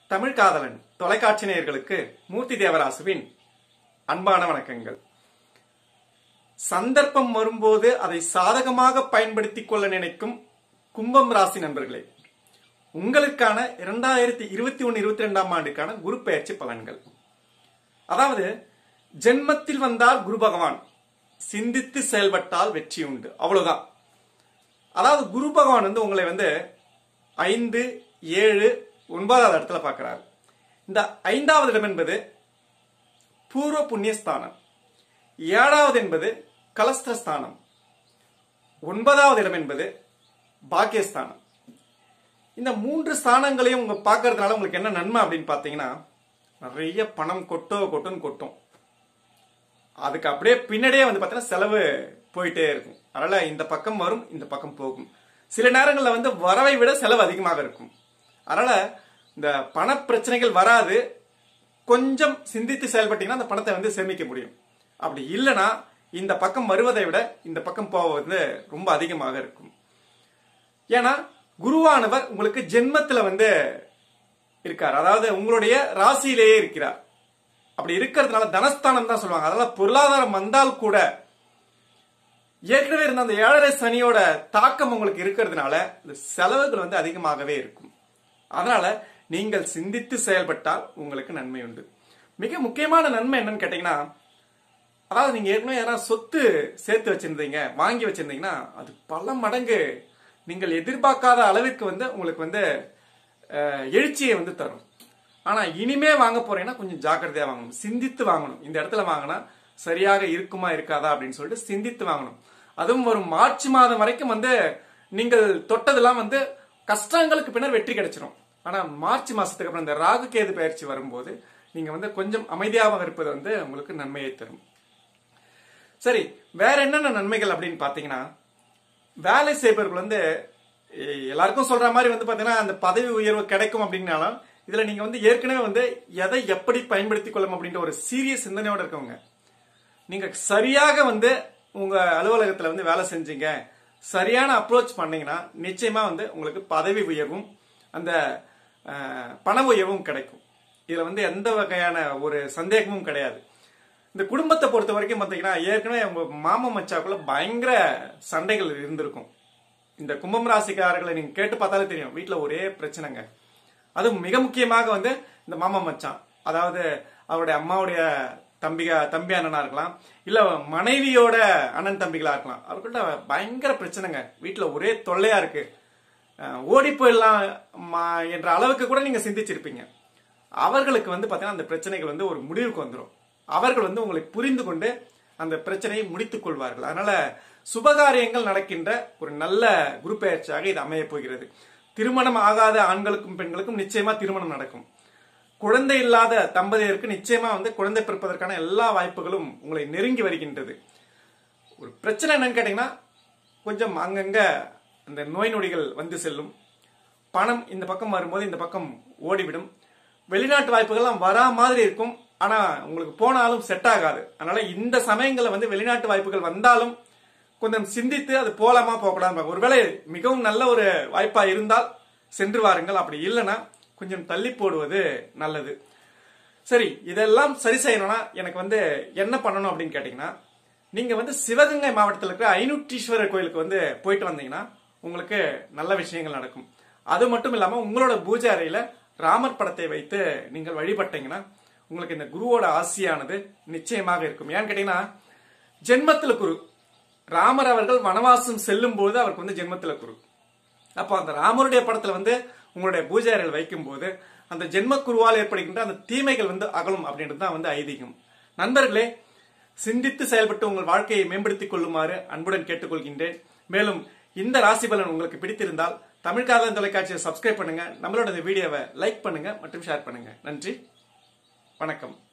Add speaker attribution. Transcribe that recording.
Speaker 1: தமிழ் காதலன் தொலைக்காட்சி நேயர்களுக்கு மூர்த்தி தேவராசுவின் அன்பான வணக்கங்கள் சந்தர்ப்பம் வரும்போது அதை சாதகமாக பயன்படுத்திக் கொள்ள நினைக்கும் கும்பம் ராசி நண்பர்களே உங்களுக்கான இரண்டாயிரத்தி இருபத்தி ஒன்னு இருபத்தி ரெண்டாம் ஆண்டுக்கான குரு பெயர்ச்சி பலன்கள் அதாவது ஜென்மத்தில் வந்தால் குரு பகவான் சிந்தித்து செயல்பட்டால் வெற்றி உண்டு அவ்வளவுதான் அதாவது குரு பகவான் வந்து உங்களை வந்து ஐந்து ஏழு ஒன்பதாவது இடத்துல பார்க்கிறார் இந்த ஐந்தாவது இடம் என்பது பூர்வ புண்ணியஸ்தானம் ஏழாவது என்பது கலஸ்திரஸ்தானம் ஒன்பதாவது இடம் என்பது பாக்கியஸ்தானம் இந்த மூன்று ஸ்தானங்களையும் உங்க பார்க்கறதுனால உங்களுக்கு என்ன நன்மை அப்படின்னு பார்த்தீங்கன்னா நிறைய பணம் கொட்டோ கொட்டுன்னு கொட்டும் அதுக்கு அப்படியே பின்னாடியே வந்து பார்த்தீங்கன்னா செலவு போயிட்டே இருக்கும் அதனால இந்த பக்கம் வரும் இந்த பக்கம் போகும் சில நேரங்களில் வந்து வரவை விட செலவு அதிகமாக இருக்கும் அதனால இந்த பண பிரச்சனைகள் வராது கொஞ்சம் சிந்தித்து செயல்பட்டீங்கன்னா அந்த பணத்தை வந்து சேமிக்க முடியும் அப்படி இல்லைன்னா இந்த பக்கம் வருவதை விட இந்த பக்கம் போவது ரொம்ப அதிகமாக இருக்கும் ஏன்னா குருவானவர் உங்களுக்கு ஜென்மத்துல வந்து இருக்கார் அதாவது உங்களுடைய ராசியிலேயே இருக்கிறார் அப்படி இருக்கிறதுனால தனஸ்தானம் தான் சொல்லுவாங்க அதனால பொருளாதாரம் வந்தால் கூட ஏற்கனவே இருந்த அந்த ஏழரை சனியோட தாக்கம் உங்களுக்கு இருக்கிறதுனால இந்த செலவுகள் வந்து அதிகமாகவே இருக்கும் அதனால நீங்கள் சிந்தித்து செயல்பட்டால் உங்களுக்கு நன்மை உண்டு மிக முக்கியமான நன்மை என்னன்னு கேட்டீங்கன்னா அதாவது நீங்க ஏற்கனவே யாராவது சொத்து சேர்த்து வச்சிருந்தீங்க வாங்கி வச்சிருந்தீங்கன்னா அது பல மடங்கு நீங்கள் எதிர்பார்க்காத அளவிற்கு வந்து உங்களுக்கு வந்து அஹ், எழுச்சியை வந்து தரும் ஆனா இனிமே வாங்க போறீங்கன்னா கொஞ்சம் ஜாக்கிரதையா வாங்கணும் சிந்தித்து வாங்கணும் இந்த இடத்துல வாங்கினா சரியாக இருக்குமா இருக்காதா அப்படின்னு சொல்லிட்டு சிந்தித்து வாங்கணும் அதுவும் ஒரு மார்ச் மாதம் வரைக்கும் வந்து நீங்கள் தொட்டதெல்லாம் வந்து கஷ்டங்களுக்கு பின்னர் வெற்றி கிடைச்சிரும் ஆனா மார்ச் மாசத்துக்கு அப்புறம் இந்த ராகு கேது பயிற்சி வரும்போது நீங்க வந்து கொஞ்சம் அமைதியாக இருப்பது வந்து உங்களுக்கு நன்மையை தரும் சரி வேற என்னென்ன நன்மைகள் அப்படின்னு பாத்தீங்கன்னா வேலை செய்பவர்கள் வந்து எ- எல்லாருக்கும் சொல்ற மாதிரி வந்து பாத்தீங்கன்னா அந்த பதவி உயர்வு கிடைக்கும் அப்படின்னாலும் இதுல நீங்க வந்து ஏற்கனவே வந்து எதை எப்படி பயன்படுத்திக் கொள்ளும் அப்படின்ற ஒரு சீரியஸ் சிந்தனையோட இருக்கவங்க நீங்க சரியாக வந்து உங்க அலுவலகத்துல வந்து வேலை செஞ்சீங்க சரியான அப்ரோச் பண்ணீங்கன்னா நிச்சயமா வந்து உங்களுக்கு பதவி உயர்வும் அந்த அஹ், பண உயர்வும் கிடைக்கும் இதுல வந்து எந்த வகையான ஒரு சந்தேகமும் கிடையாது இந்த குடும்பத்தை பொறுத்த வரைக்கும் பாத்தீங்கன்னா ஏற்கனவே உங்க மாமா மச்சாக்குள்ள பயங்கர சண்டைகள் இருந்திருக்கும் இந்த கும்பம் ராசிக்காரர்களை நீங்க கேட்டு பார்த்தாலே தெரியும் வீட்டுல ஒரே பிரச்சனைங்க அது மிக முக்கியமாக வந்து இந்த மாமா மச்சான் அதாவது அவருடைய அம்மாவுடைய தம்பிக தம்பி அண்ணனா இருக்கலாம் இல்ல மனைவியோட அண்ணன் தம்பிகளா இருக்கலாம் அவர்கிட்ட பயங்கர பிரச்சனைங்க வீட்டுல ஒரே தொல்லையா இருக்கு அஹ் ஓடி போயிடலாம் மா- என்ற அளவுக்கு கூட நீங்க சிந்திச்சிருப்பீங்க அவர்களுக்கு வந்து பாத்தீங்கன்னா அந்த பிரச்சனைகள் வந்து ஒரு முடிவுக்கு வந்துடும் அவர்கள் வந்து உங்களை புரிந்து கொண்டு அந்த பிரச்சனையை முடித்துக் கொள்வார்கள் அதனால சுபகாரியங்கள் நடக்கின்ற ஒரு நல்ல குரு பெயர்ச்சியாக இது அமையப் போகிறது திருமணம் ஆகாத ஆண்களுக்கும் பெண்களுக்கும் நிச்சயமா திருமணம் நடக்கும் குழந்தை இல்லாத தம்பதியருக்கு நிச்சயமா வந்து குழந்தை பிறப்பதற்கான எல்லா வாய்ப்புகளும் உங்களை நெருங்கி வருகின்றது ஒரு பிரச்சனை என்னன்னு கேட்டீங்கன்னா கொஞ்சம் அங்கங்க அந்த நோய் நொடிகள் வந்து செல்லும் பணம் இந்த பக்கம் வரும்போது இந்த பக்கம் ஓடிவிடும் வெளிநாட்டு வாய்ப்புகள்லாம் வரா மாதிரி இருக்கும் ஆனா உங்களுக்கு போனாலும் செட் ஆகாது அதனால இந்த சமயங்கள்ல வந்து வெளிநாட்டு வாய்ப்புகள் வந்தாலும் கொஞ்சம் சிந்தித்து அது போலாமா போகக்கூடாது ஒருவேளை மிகவும் நல்ல ஒரு வாய்ப்பா இருந்தால் சென்று வாருங்கள் அப்படி இல்லைன்னா கொஞ்சம் தள்ளி போடுவது நல்லது சரி இதெல்லாம் சரி செய்யணும்னா எனக்கு வந்து என்ன பண்ணணும் அப்படின்னு கேட்டீங்கன்னா நீங்க வந்து சிவகங்கை மாவட்டத்தில் இருக்கிற ஐநூற்றீஸ்வரர் கோயிலுக்கு வந்து போயிட்டு வந்தீங்கன்னா உங்களுக்கு நல்ல விஷயங்கள் நடக்கும் அது மட்டும் இல்லாம உங்களோட பூஜை அறையில ராமர் படத்தை வைத்து நீங்கள் வழிபட்டீங்கன்னா உங்களுக்கு இந்த குருவோட ஆசியானது நிச்சயமாக இருக்கும் ஏன்னு கேட்டீங்கன்னா ஜென்மத்துல குரு ராமர் அவர்கள் வனவாசம் செல்லும் போது அவருக்கு வந்து ஜென்மத்துல குரு அப்போ அந்த ராமருடைய படத்துல வந்து உங்களுடைய பூஜை அறையில் வைக்கும்போது அந்த ஜென்ம குருவால் ஏற்படுகின்ற அந்த தீமைகள் வந்து அகலும் அப்படின்றது தான் வந்து ஐதீகம் நண்பர்களே சிந்தித்து செயல்பட்டு உங்கள் வாழ்க்கையை மேம்படுத்திக் கொள்ளுமாறு அன்புடன் கேட்டுக்கொள்கின்றேன் மேலும் இந்த ராசி பலன் உங்களுக்கு பிடித்திருந்தால் தமிழ் காதலன் தொலைக்காட்சியை சப்ஸ்கிரைப் பண்ணுங்க நம்மளோட இந்த வீடியோவை லைக் பண்ணுங்க மற்றும் ஷேர் பண்ணுங்க நன்றி வணக்கம்